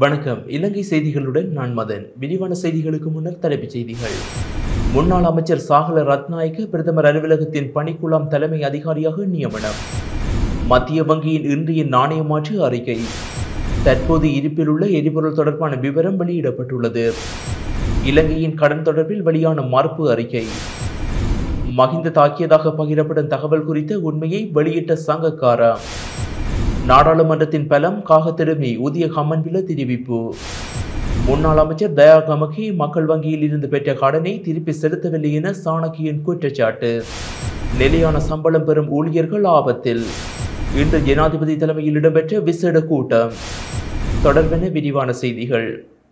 வணக்கம் இலங்கை செய்திகளுடன் நான் மதன் விரிவான செய்திகளுக்கு முன்னர் தலைப்புச் செய்திகள் முன்னாள் அமைச்சர் சாகல ரத்நாயக்க பிரதமர் அலுவலகத்தின் பணிக்குழாம் தலைமை அதிகாரியாக நியமனம் மத்திய வங்கியின் இன்றைய நாணய மாற்று அறிக்கை தற்போது இருப்பில் உள்ள எரிபொருள் தொடர்பான விவரம் வெளியிடப்பட்டுள்ளது இலங்கையின் கடன் தொடர்பில் வெளியான மறுப்பு அறிக்கை மகிந்த தாக்கியதாக பகிரப்படும் தகவல் குறித்த உண்மையை வெளியிட்ட சங்கக்காரா நாடாளுமன்றத்தின் பலம் காகத்திடமே ஊதிய கமன்பில தெரிவிப்பு முன்னாள் அமைச்சர் தயா கமகி மக்கள் வங்கியில் இருந்து பெற்ற கடனை திருப்பி செலுத்தவில்லை என சாணக்கியின் குற்றச்சாட்டு நிலையான சம்பளம் பெறும் ஊழியர்கள் ஆபத்தில் இன்று ஜனாதிபதி தலைமையில் இடம்பெற்ற விசேட கூட்டம் தொடர்பென விரிவான செய்திகள்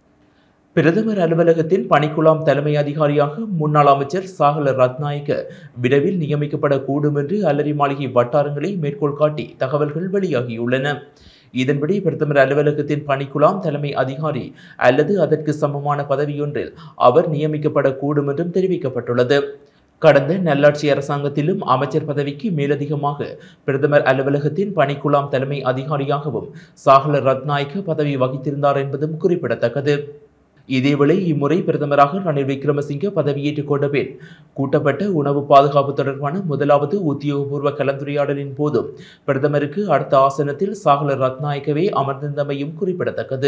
பிரதமர் அலுவலகத்தின் பணிக்குழாம் தலைமை அதிகாரியாக முன்னாள் அமைச்சர் சாகல ரத்நாயக்க விரைவில் நியமிக்கப்படக்கூடும் என்று அலரி மாளிகை வட்டாரங்களை மேற்கோள் காட்டி தகவல்கள் வெளியாகியுள்ளன இதன்படி பிரதமர் அலுவலகத்தின் பணிக்குழாம் தலைமை அதிகாரி அல்லது அதற்கு சமமான பதவியொன்றில் அவர் நியமிக்கப்படக்கூடும் என்றும் தெரிவிக்கப்பட்டுள்ளது கடந்த நல்லாட்சி அரசாங்கத்திலும் அமைச்சர் பதவிக்கு மேலதிகமாக பிரதமர் அலுவலகத்தின் பணிக்குழாம் தலைமை அதிகாரியாகவும் சாகல ரத்நாயக்க பதவி வகித்திருந்தார் என்பதும் குறிப்பிடத்தக்கது இதேவேளை இம்முறை பிரதமராக ரணில் விக்ரமசிங்க பதவியேற்றுக் கொண்ட பின் கூட்டப்பட்ட உணவு பாதுகாப்பு தொடர்பான முதலாவது உத்தியோகபூர்வ கலந்துரையாடலின் போதும் பிரதமருக்கு அடுத்த ஆசனத்தில் சாகல ரத்நாயக்கவே அமர்ந்திருந்தமையும் குறிப்பிடத்தக்கது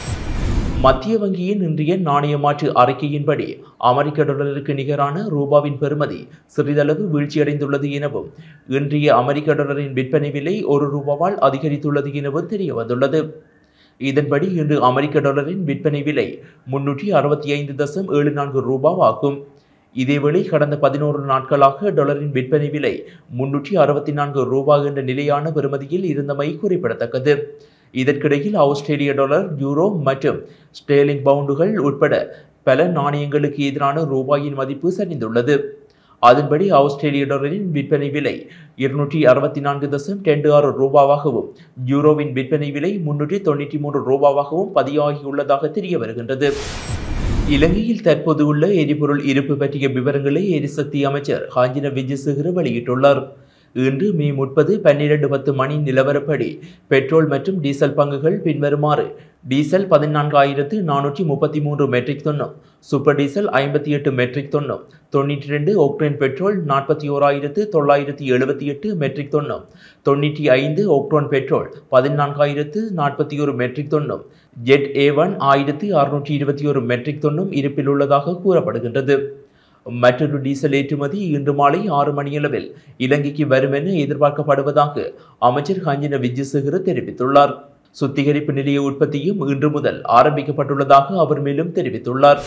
மத்திய வங்கியின் இன்றைய நாணய மாற்று அறிக்கையின்படி அமெரிக்க டாலருக்கு நிகரான ரூபாவின் பெறுமதி சிறிதளவு வீழ்ச்சியடைந்துள்ளது எனவும் இன்றைய அமெரிக்க டாலரின் விற்பனை விலை ஒரு ரூபாவால் அதிகரித்துள்ளது எனவும் தெரிய வந்துள்ளது இதன்படி இன்று அமெரிக்க டாலரின் விற்பனை விலை முன்னூற்றி அறுபத்தி ஐந்து தசம் ஏழு நான்கு ரூபாய் ஆகும் இதேவேளை கடந்த பதினோரு நாட்களாக டாலரின் விற்பனை விலை முன்னூற்றி அறுபத்தி நான்கு ரூபாய் என்ற நிலையான பெறுமதியில் இருந்தமை குறிப்பிடத்தக்கது இதற்கிடையில் ஆஸ்திரேலிய டாலர் யூரோ மற்றும் ஸ்டேலிங் பவுண்டுகள் உட்பட பல நாணயங்களுக்கு எதிரான ரூபாயின் மதிப்பு சரிந்துள்ளது அதன்படி ஆஸ்திரேலிய டாலரின் விற்பனை விலை இருநூற்றி அறுபத்தி நான்கு தசம் ரெண்டு ஆறு ரூபாவாகவும் யூரோவின் விற்பனை விலை முன்னூற்றி தொண்ணூற்றி மூன்று ரூபாவாகவும் பதிவாகியுள்ளதாக தெரிய வருகின்றது இலங்கையில் தற்போது உள்ள எரிபொருள் இருப்பு பற்றிய விவரங்களை எரிசக்தி அமைச்சர் காஞ்சின விஜயசேகர வெளியிட்டுள்ளார் இன்று மே முப்பது பன்னிரண்டு பத்து மணி நிலவரப்படி பெட்ரோல் மற்றும் டீசல் பங்குகள் பின்வருமாறு டீசல் பதினான்காயிரத்து நானூற்றி முப்பத்தி மூன்று மெட்ரிக் தொன்னும் சூப்பர் டீசல் ஐம்பத்தி எட்டு மெட்ரிக் தொன்னும் தொண்ணூற்றி ரெண்டு ஒக்டேன் பெட்ரோல் நாற்பத்தி ஓராயிரத்து தொள்ளாயிரத்தி எழுபத்தி எட்டு மெட்ரிக் தொன்னும் தொண்ணூற்றி ஐந்து ஒக்டோன் பெட்ரோல் பதினான்காயிரத்து நாற்பத்தி ஒரு மெட்ரிக் தொன்னும் ஜெட் ஏ ஒன் ஆயிரத்தி அறுநூற்றி இருபத்தி ஒரு மெட்ரிக் தொன்னும் இருப்பில் உள்ளதாக கூறப்படுகின்றது மற்றொரு டீசல் ஏற்றுமதி இன்று மாலை ஆறு மணியளவில் இலங்கைக்கு வரும் என எதிர்பார்க்கப்படுவதாக அமைச்சர் காஞ்சின விஜயசேகர தெரிவித்துள்ளார் சுத்திகரிப்பு நிலைய உற்பத்தியும் இன்று முதல் ஆரம்பிக்கப்பட்டுள்ளதாக அவர் மேலும் தெரிவித்துள்ளார்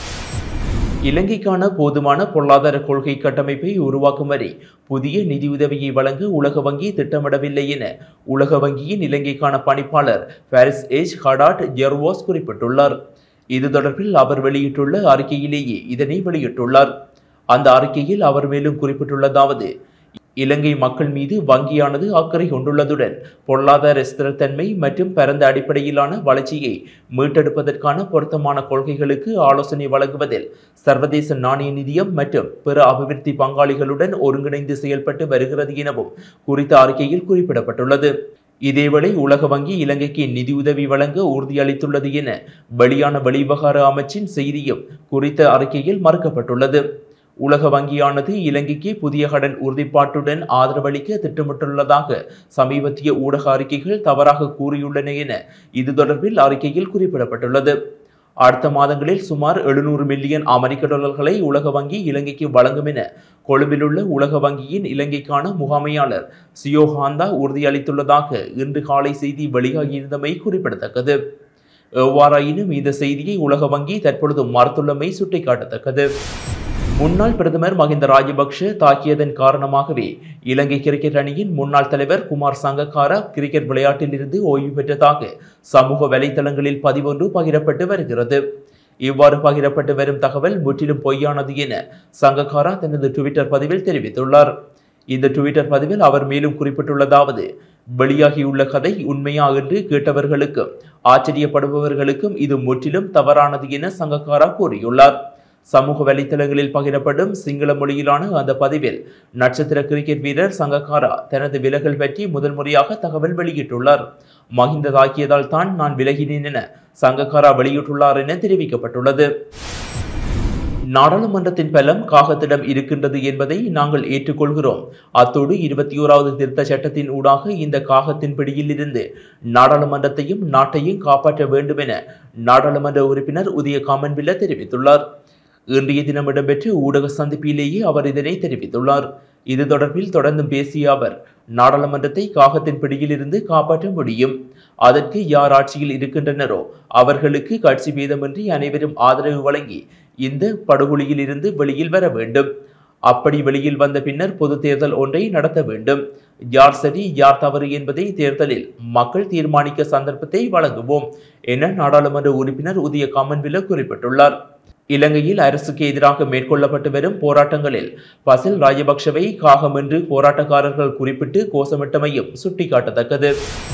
இலங்கைக்கான போதுமான பொருளாதார கொள்கை கட்டமைப்பை உருவாக்கும் வரை புதிய நிதியுதவியை வழங்க உலக வங்கி திட்டமிடவில்லை என உலக வங்கியின் இலங்கைக்கான பணிப்பாளர் பாரிஸ் ஏஜ் ஹடாட் ஜெர்வாஸ் குறிப்பிட்டுள்ளார் இது தொடர்பில் அவர் வெளியிட்டுள்ள அறிக்கையிலேயே இதனை வெளியிட்டுள்ளார் அந்த அறிக்கையில் அவர் மேலும் குறிப்பிட்டுள்ளதாவது இலங்கை மக்கள் மீது வங்கியானது அக்கறை கொண்டுள்ளதுடன் பொருளாதார ஸ்திரத்தன்மை மற்றும் பரந்த அடிப்படையிலான வளர்ச்சியை மீட்டெடுப்பதற்கான பொருத்தமான கொள்கைகளுக்கு ஆலோசனை வழங்குவதில் சர்வதேச நாணய நிதியம் மற்றும் பிற அபிவிருத்தி பங்காளிகளுடன் ஒருங்கிணைந்து செயல்பட்டு வருகிறது எனவும் குறித்த அறிக்கையில் குறிப்பிடப்பட்டுள்ளது இதேவேளை உலக வங்கி இலங்கைக்கு நிதியுதவி வழங்க உறுதியளித்துள்ளது என வெளியான வெளிவிவகார அமைச்சின் செய்தியும் குறித்த அறிக்கையில் மறுக்கப்பட்டுள்ளது உலக வங்கியானது இலங்கைக்கு புதிய கடன் உறுதிப்பாட்டுடன் ஆதரவளிக்க திட்டமிட்டுள்ளதாக சமீபத்திய ஊடக அறிக்கைகள் தவறாக கூறியுள்ளன என இது தொடர்பில் அறிக்கையில் குறிப்பிடப்பட்டுள்ளது அடுத்த மாதங்களில் சுமார் எழுநூறு மில்லியன் அமெரிக்க டாலர்களை உலக வங்கி இலங்கைக்கு வழங்கும் என கொழும்பிலுள்ள உலக வங்கியின் இலங்கைக்கான முகாமையாளர் சியோஹாந்தா உறுதியளித்துள்ளதாக இன்று காலை செய்தி வெளியாகியிருந்தமை குறிப்பிடத்தக்கது எவ்வாறாயினும் இந்த செய்தியை உலக வங்கி தற்பொழுது மறுத்துள்ளமை சுட்டிக்காட்டத்தக்கது முன்னாள் பிரதமர் மஹிந்த ராஜபக்ஷ தாக்கியதன் காரணமாகவே இலங்கை கிரிக்கெட் அணியின் முன்னாள் தலைவர் குமார் சங்கக்காரா கிரிக்கெட் விளையாட்டில் இருந்து ஓய்வு பெற்றதாக சமூக வலைதளங்களில் பதிவொன்று பகிரப்பட்டு வருகிறது இவ்வாறு பகிரப்பட்டு வரும் தகவல் முற்றிலும் பொய்யானது என சங்கக்காரா தனது டுவிட்டர் பதிவில் தெரிவித்துள்ளார் இந்த டுவிட்டர் பதிவில் அவர் மேலும் குறிப்பிட்டுள்ளதாவது வெளியாகியுள்ள கதை உண்மையா என்று கேட்டவர்களுக்கும் ஆச்சரியப்படுபவர்களுக்கும் இது முற்றிலும் தவறானது என சங்கக்காரா கூறியுள்ளார் சமூக வலைத்தளங்களில் பகிரப்படும் சிங்கள மொழியிலான அந்த பதிவில் நட்சத்திர கிரிக்கெட் வீரர் சங்கக்காரா தனது விலகல் பற்றி முதல் முறையாக தகவல் வெளியிட்டுள்ளார் மஹிந்த தாக்கியதால் தான் நான் விலகினேன் என சங்கக்காரா வெளியிட்டுள்ளார் என தெரிவிக்கப்பட்டுள்ளது நாடாளுமன்றத்தின் பலம் காகத்திடம் இருக்கின்றது என்பதை நாங்கள் ஏற்றுக்கொள்கிறோம் அத்தோடு இருபத்தி ஓராவது திருத்த சட்டத்தின் ஊடாக இந்த காகத்தின் பிடியில் இருந்து நாடாளுமன்றத்தையும் நாட்டையும் காப்பாற்ற வேண்டும் என நாடாளுமன்ற உறுப்பினர் உதய காமன்பில்ல தெரிவித்துள்ளார் இன்றைய தினம் இடம்பெற்ற ஊடக சந்திப்பிலேயே அவர் இதனை தெரிவித்துள்ளார் இது தொடர்பில் தொடர்ந்தும் பேசிய அவர் நாடாளுமன்றத்தை காகத்தின் பிடியிலிருந்து காப்பாற்ற முடியும் அதற்கு யார் ஆட்சியில் இருக்கின்றனரோ அவர்களுக்கு கட்சி பேதமின்றி அனைவரும் ஆதரவு வழங்கி இந்த படுகொலியில் இருந்து வெளியில் வர வேண்டும் அப்படி வெளியில் வந்த பின்னர் பொது தேர்தல் ஒன்றை நடத்த வேண்டும் யார் சரி யார் தவறு என்பதை தேர்தலில் மக்கள் தீர்மானிக்க சந்தர்ப்பத்தை வழங்குவோம் என நாடாளுமன்ற உறுப்பினர் உதய காமன்வில்ல குறிப்பிட்டுள்ளார் இலங்கையில் அரசுக்கு எதிராக மேற்கொள்ளப்பட்டு வரும் போராட்டங்களில் பசில் ராஜபக்ஷவை காகம் என்று போராட்டக்காரர்கள் குறிப்பிட்டு கோஷமிட்டமையும் சுட்டிக்காட்டத்தக்கது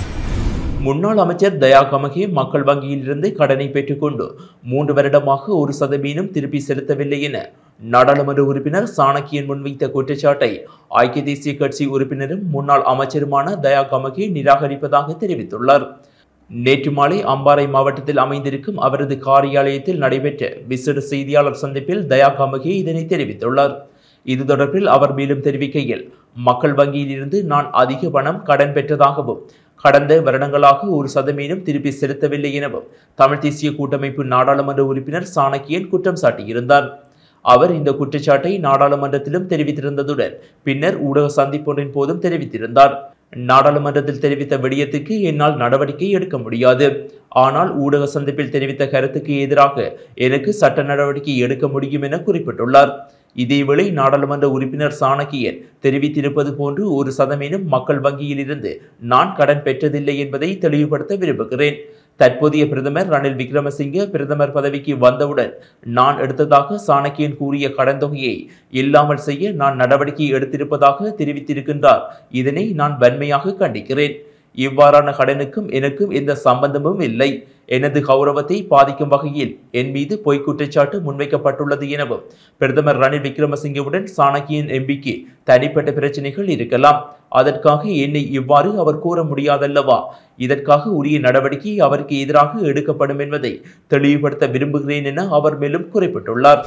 முன்னாள் அமைச்சர் தயா கமகே மக்கள் வங்கியில் இருந்து கடனை பெற்றுக்கொண்டு மூன்று வருடமாக ஒரு சதவீதம் திருப்பி செலுத்தவில்லை என நாடாளுமன்ற உறுப்பினர் சாணக்கியன் முன்வைத்த குற்றச்சாட்டை ஐக்கிய தேசிய கட்சி உறுப்பினரும் முன்னாள் அமைச்சருமான தயா கமகே நிராகரிப்பதாக தெரிவித்துள்ளார் நேற்று மாலை அம்பாறை மாவட்டத்தில் அமைந்திருக்கும் அவரது காரியாலயத்தில் நடைபெற்ற விசேட செய்தியாளர் சந்திப்பில் தயா கமகே இதனை தெரிவித்துள்ளார் இது தொடர்பில் அவர் மேலும் தெரிவிக்கையில் மக்கள் வங்கியில் இருந்து நான் அதிக பணம் கடன் பெற்றதாகவும் கடந்த வருடங்களாக ஒரு சதவீதம் திருப்பி செலுத்தவில்லை எனவும் தமிழ் தேசிய கூட்டமைப்பு நாடாளுமன்ற உறுப்பினர் சாணக்கியன் குற்றம் சாட்டியிருந்தார் அவர் இந்த குற்றச்சாட்டை நாடாளுமன்றத்திலும் தெரிவித்திருந்ததுடன் பின்னர் ஊடக சந்திப்பொன்றின் போதும் தெரிவித்திருந்தார் நாடாளுமன்றத்தில் தெரிவித்த விடயத்துக்கு என்னால் நடவடிக்கை எடுக்க முடியாது ஆனால் ஊடக சந்திப்பில் தெரிவித்த கருத்துக்கு எதிராக எனக்கு சட்ட நடவடிக்கை எடுக்க முடியும் என குறிப்பிட்டுள்ளார் இதேவேளை நாடாளுமன்ற உறுப்பினர் சாணக்கியன் தெரிவித்திருப்பது போன்று ஒரு சதவீதம் மக்கள் வங்கியில் இருந்து நான் கடன் பெற்றதில்லை என்பதை தெளிவுபடுத்த விரும்புகிறேன் தற்போதைய பிரதமர் ரணில் விக்ரமசிங்க பிரதமர் பதவிக்கு வந்தவுடன் நான் எடுத்ததாக சாணக்கியன் கூறிய கடன் தொகையை இல்லாமல் செய்ய நான் நடவடிக்கை எடுத்திருப்பதாக தெரிவித்திருக்கின்றார் இதனை நான் வன்மையாக கண்டிக்கிறேன் இவ்வாறான கடனுக்கும் எனக்கும் எந்த சம்பந்தமும் இல்லை எனது கௌரவத்தை பாதிக்கும் வகையில் என் மீது பொய் குற்றச்சாட்டு முன்வைக்கப்பட்டுள்ளது எனவும் பிரதமர் ரணில் விக்ரமசிங்கவுடன் சாணக்கியன் எம்பிக்கு தனிப்பட்ட பிரச்சனைகள் இருக்கலாம் அதற்காக என்னை இவ்வாறு அவர் கூற முடியாதல்லவா இதற்காக உரிய நடவடிக்கை அவருக்கு எதிராக எடுக்கப்படும் என்பதை தெளிவுபடுத்த விரும்புகிறேன் என அவர் மேலும் குறிப்பிட்டுள்ளார்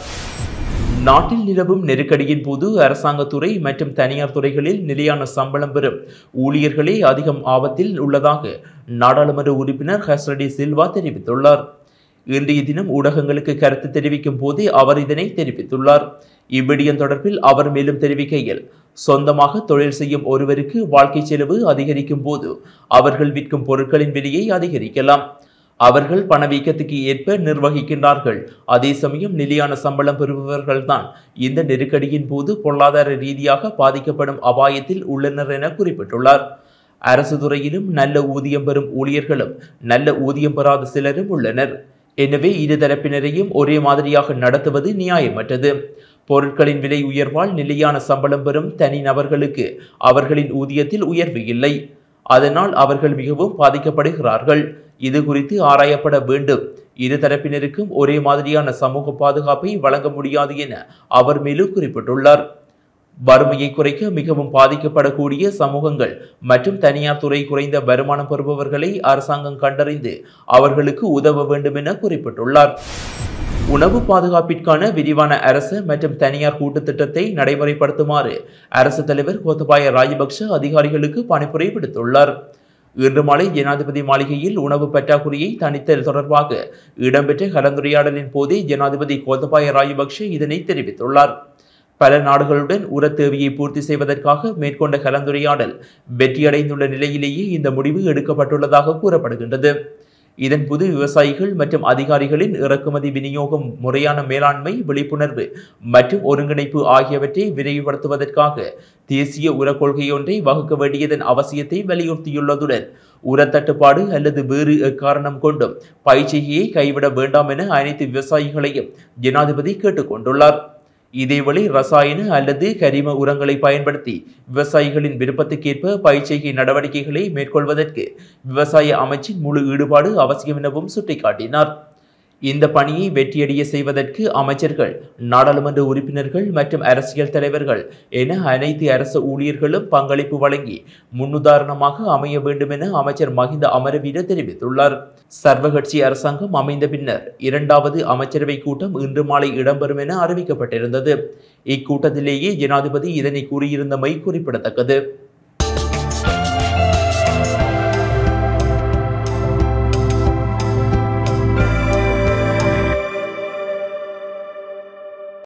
நாட்டில் நிலவும் நெருக்கடியின் போது அரசாங்கத்துறை மற்றும் தனியார் துறைகளில் நிலையான சம்பளம் பெறும் ஊழியர்களே அதிகம் ஆபத்தில் உள்ளதாக நாடாளுமன்ற உறுப்பினர் ஹஸ்ரடி சில்வா தெரிவித்துள்ளார் இன்றைய தினம் ஊடகங்களுக்கு கருத்து தெரிவிக்கும் போதே அவர் இதனை தெரிவித்துள்ளார் இவ்விடயம் தொடர்பில் அவர் மேலும் தெரிவிக்கையில் சொந்தமாக தொழில் செய்யும் ஒருவருக்கு வாழ்க்கை செலவு அதிகரிக்கும் போது அவர்கள் விற்கும் பொருட்களின் விலையை அதிகரிக்கலாம் அவர்கள் பணவீக்கத்துக்கு ஏற்ப நிர்வகிக்கின்றார்கள் அதே சமயம் நிலையான சம்பளம் பெறுபவர்கள்தான் இந்த நெருக்கடியின் போது பொருளாதார ரீதியாக பாதிக்கப்படும் அபாயத்தில் உள்ளனர் என குறிப்பிட்டுள்ளார் அரசு துறையிலும் நல்ல ஊதியம் பெறும் ஊழியர்களும் நல்ல ஊதியம் பெறாத சிலரும் உள்ளனர் எனவே இருதரப்பினரையும் ஒரே மாதிரியாக நடத்துவது நியாயமற்றது பொருட்களின் விலை உயர்வால் நிலையான சம்பளம் பெறும் தனி நபர்களுக்கு அவர்களின் ஊதியத்தில் உயர்வு இல்லை அதனால் அவர்கள் மிகவும் பாதிக்கப்படுகிறார்கள் இது குறித்து ஆராயப்பட வேண்டும் இரு தரப்பினருக்கும் ஒரே மாதிரியான சமூக பாதுகாப்பை வழங்க முடியாது என அவர் மேலும் குறிப்பிட்டுள்ளார் வறுமையை குறைக்க மிகவும் பாதிக்கப்படக்கூடிய சமூகங்கள் மற்றும் தனியார் துறை குறைந்த வருமானம் பெறுபவர்களை அரசாங்கம் கண்டறிந்து அவர்களுக்கு உதவ வேண்டும் என குறிப்பிட்டுள்ளார் உணவு பாதுகாப்பிற்கான விரிவான அரசு மற்றும் தனியார் கூட்டு திட்டத்தை நடைமுறைப்படுத்துமாறு அரசு தலைவர் கோத்தபாய ராஜபக்ஷ அதிகாரிகளுக்கு பணிப்புரை விடுத்துள்ளார் இன்று மாலை ஜனாதிபதி மாளிகையில் உணவு பற்றாக்குறையை தணித்தல் தொடர்பாக இடம்பெற்ற கலந்துரையாடலின் போதே ஜனாதிபதி கோத்தபாய ராஜபக்ஷ இதனை தெரிவித்துள்ளார் பல நாடுகளுடன் உர தேவையை பூர்த்தி செய்வதற்காக மேற்கொண்ட கலந்துரையாடல் வெற்றியடைந்துள்ள நிலையிலேயே இந்த முடிவு எடுக்கப்பட்டுள்ளதாக கூறப்படுகின்றது இதன் போது விவசாயிகள் மற்றும் அதிகாரிகளின் இறக்குமதி விநியோகம் முறையான மேலாண்மை விழிப்புணர்வு மற்றும் ஒருங்கிணைப்பு ஆகியவற்றை விரைவுபடுத்துவதற்காக தேசிய உர கொள்கையொன்றை வகுக்க வேண்டியதன் அவசியத்தை வலியுறுத்தியுள்ளதுடன் உரத்தட்டுப்பாடு அல்லது வேறு எக்காரணம் கொண்டும் பயிற்சியை கைவிட வேண்டாம் என அனைத்து விவசாயிகளையும் ஜனாதிபதி கேட்டுக்கொண்டுள்ளார் இதேவேளை ரசாயன அல்லது கரிம உரங்களை பயன்படுத்தி விவசாயிகளின் விருப்பத்துக்கேற்ப பயிர்ச்செய்கை நடவடிக்கைகளை மேற்கொள்வதற்கு விவசாய அமைச்சின் முழு ஈடுபாடு அவசியம் எனவும் சுட்டிக்காட்டினார் இந்த பணியை வெற்றியடைய செய்வதற்கு அமைச்சர்கள் நாடாளுமன்ற உறுப்பினர்கள் மற்றும் அரசியல் தலைவர்கள் என அனைத்து அரசு ஊழியர்களும் பங்களிப்பு வழங்கி முன்னுதாரணமாக அமைய வேண்டும் என அமைச்சர் மஹிந்த அமரவீர தெரிவித்துள்ளார் சர்வகட்சி அரசாங்கம் அமைந்த பின்னர் இரண்டாவது அமைச்சரவை கூட்டம் இன்று மாலை இடம்பெறும் என அறிவிக்கப்பட்டிருந்தது இக்கூட்டத்திலேயே ஜனாதிபதி இதனை கூறியிருந்தமை குறிப்பிடத்தக்கது